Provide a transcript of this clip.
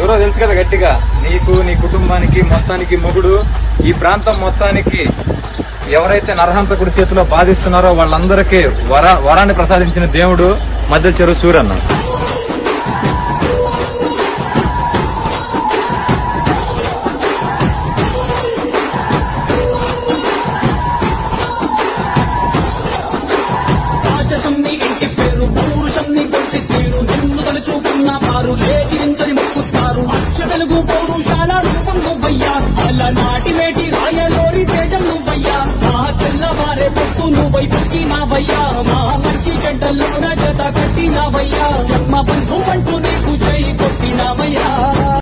ఎవరో తెలుసు కదా గట్టిగా నీకు నీ కుటుంబానికి మొత్తానికి మొగుడు ఈ ప్రాంతం మొత్తానికి ఎవరైతే నరహంతకుడి చేతిలో బాధిస్తున్నారో వాళ్ళందరికీ వర వరాన్ని ప్రసాదించిన దేవుడు మధ్య చెరువు సూరన్న రాజసం నీ ఇంటి పేరు పౌరుషం నీ కొట్టి తీరు నిన్ను తలుచుకున్న వారు లేచి నించని మొక్కుతారు అచ్చ తెలుగు పౌరుషాల రూపం నువ్వయ్యా అలనాటి వేటి రాయలోరి తేజం నువ్వయ్యా మా తెల్లవారే పొత్తు నువ్వై పుట్టినావయ్యా మా మంచి చెడ్డల్లోన జత కట్టినావయ్యా జన్మ బంధు అంటూ నీకు జై కొట్టినావయ్యా